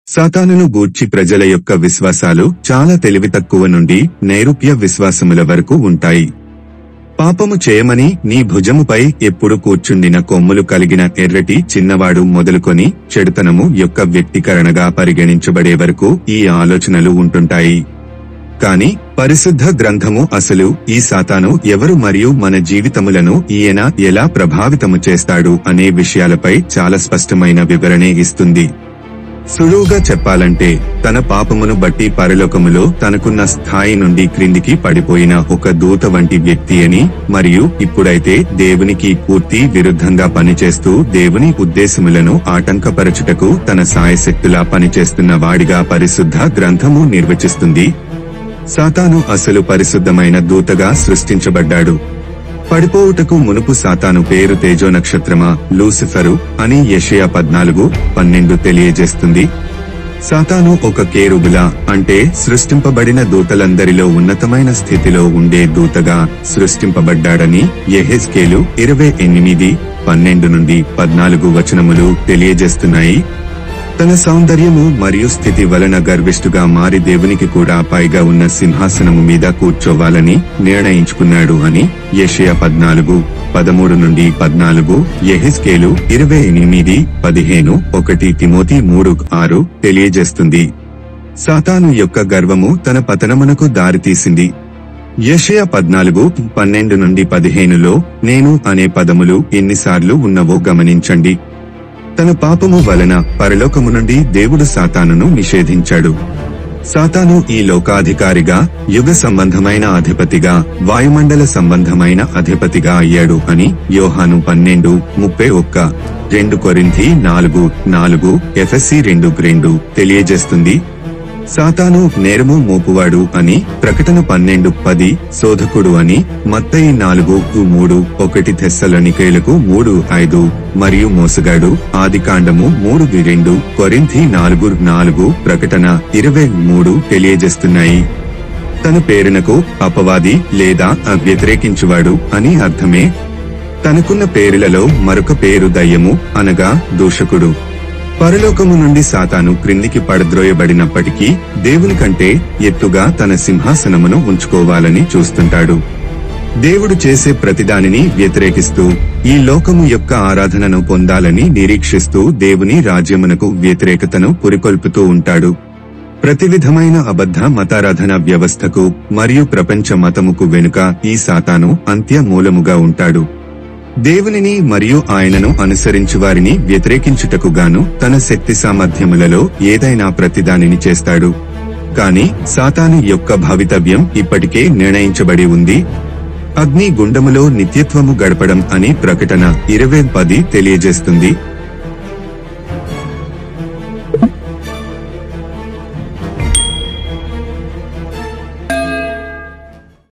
సాతానును గూర్చి ప్రజల యొక్క విశ్వాసాలు చాలా తెలివి తక్కువ నుండి నైరూప్య విశ్వాసముల వరకు ఉంటాయి పాపము చేయమని నీ భుజముపై ఎప్పుడు కూర్చుండిన కొమ్ములు కలిగిన ఎర్రటి చిన్నవాడు మొదలుకొని చెడుతనము యొక్క వ్యక్తీకరణగా పరిగణించబడే వరకు ఈ ఆలోచనలు ఉంటుంటాయి కాని పరిశుద్ధ గ్రంథము అసలు ఈ సాతాను ఎవరు మరియు మన జీవితములను ఈయన ఎలా ప్రభావితము చేస్తాడు అనే విషయాలపై చాలా స్పష్టమైన వివరణే ఇస్తుంది సులువుగా చెప్పాలంటే తన పాపమును బట్టి పరలోకములో తనకున్న స్థాయి నుండి క్రిందికి పడిపోయిన ఒక దూత వంటి వ్యక్తి అని మరియు ఇప్పుడైతే దేవునికి పూర్తి విరుద్ధంగా పనిచేస్తూ దేవుని ఉద్దేశములను ఆటంకపరచుటకు తన సాయశక్తులా పనిచేస్తున్న వాడిగా పరిశుద్ధ గ్రంథము నిర్వచిస్తుంది సాతాను అసలు పరిశుద్ధమైన దూతగా సృష్టించబడ్డాడు పడిపోవుటకు మునుపు సాతాను పేరు తేజో నక్షత్రమా లూసిఫరు అని యెషయా పద్నాలుగు పన్నెండు తెలియజేస్తుంది సాతాను ఒక కేరుబులా అంటే సృష్టింపబడిన దూతలందరిలో ఉన్నతమైన స్థితిలో ఉండే దూతగా సృష్టింపబడ్డాడని యెహెజ్కేలు ఇరవై ఎనిమిది పన్నెండు నుండి పద్నాలుగు వచనములు తెలియజేస్తున్నాయి తన సౌందర్యము మరియు స్థితి వలన గర్విష్ఠుగా మారి దేవునికి కూడా పైగా ఉన్న సింహాసనము మీద కూర్చోవాలని నిర్ణయించుకున్నాడు అని యెషయా పద్నాలుగు పదమూడు నుండి పద్నాలుగు యెహెజ్కేలు ఇరవై ఎనిమిది పదిహేను ఒకటి తిమోతి మూడు ఆరు తెలియజేస్తుంది సాతాను యొక్క గర్వము తన పతనమునకు దారితీసింది యెషయా పద్నాలుగు పన్నెండు నుండి పదిహేనులో నేను అనే పదములు ఎన్నిసార్లు ఉన్నవో గమనించండి తన పాపము వలన పరలోకము నుండి దేవుడు సాతానును నిషేధించాడు సాతాను ఈ లోకాధికారిగా యుగ సంబంధమైన అధిపతిగా వాయుమండల సంబంధమైన అధిపతిగా అయ్యాడు అని యోహాను పన్నెండు ముప్పై ఒక్క రెండు కొరింథీ నాలుగు నాలుగు ఎఫ్ఎస్సి రెండు రెండు తెలియజేస్తుంది సాతాను నేరము మోపువాడు అని ప్రకటన పన్నెండు పది శోధకుడు అని మత్తయి నాలుగు మూడు ఒకటి తెస్సలనికేలకు మూడు ఐదు మరియు మోసగాడు ఆదికాండము మూడు రెండు కొరింథీ నాలుగు నాలుగు ప్రకటన ఇరవై మూడు తెలియజేస్తున్నాయి తన పేరునకు అపవాది లేదా వ్యతిరేకించువాడు అని అర్థమే తనకున్న పేరులలో మరొక పేరు దయ్యము అనగా దూషకుడు పరలోకము నుండి సాతాను క్రిందికి పడద్రోయబడినప్పటికీ దేవుని కంటే ఎత్తుగా తన సింహాసనమును ఉంచుకోవాలని చూస్తుంటాడు దేవుడు చేసే ప్రతిదానిని వ్యతిరేకిస్తూ ఈ లోకము యొక్క ఆరాధనను పొందాలని నిరీక్షిస్తూ దేవుని రాజ్యమునకు వ్యతిరేకతను పురికొల్పుతూ ఉంటాడు ప్రతి విధమైన అబద్ధ మతారాధన వ్యవస్థకు మరియు ప్రపంచ మతముకు వెనుక ఈ సాతాను అంత్య మూలముగా ఉంటాడు దేవునిని మరియు ఆయనను అనుసరించు వారిని వ్యతిరేకించుటకు గాను తన శక్తి సామర్థ్యములలో ఏదైనా ప్రతిదానిని చేస్తాడు కాని సాతాను యొక్క భవితవ్యం ఇప్పటికే నిర్ణయించబడి ఉంది అగ్ని గుండములో నిత్యత్వము గడపడం అని ప్రకటన ఇరవై పది తెలియజేస్తుంది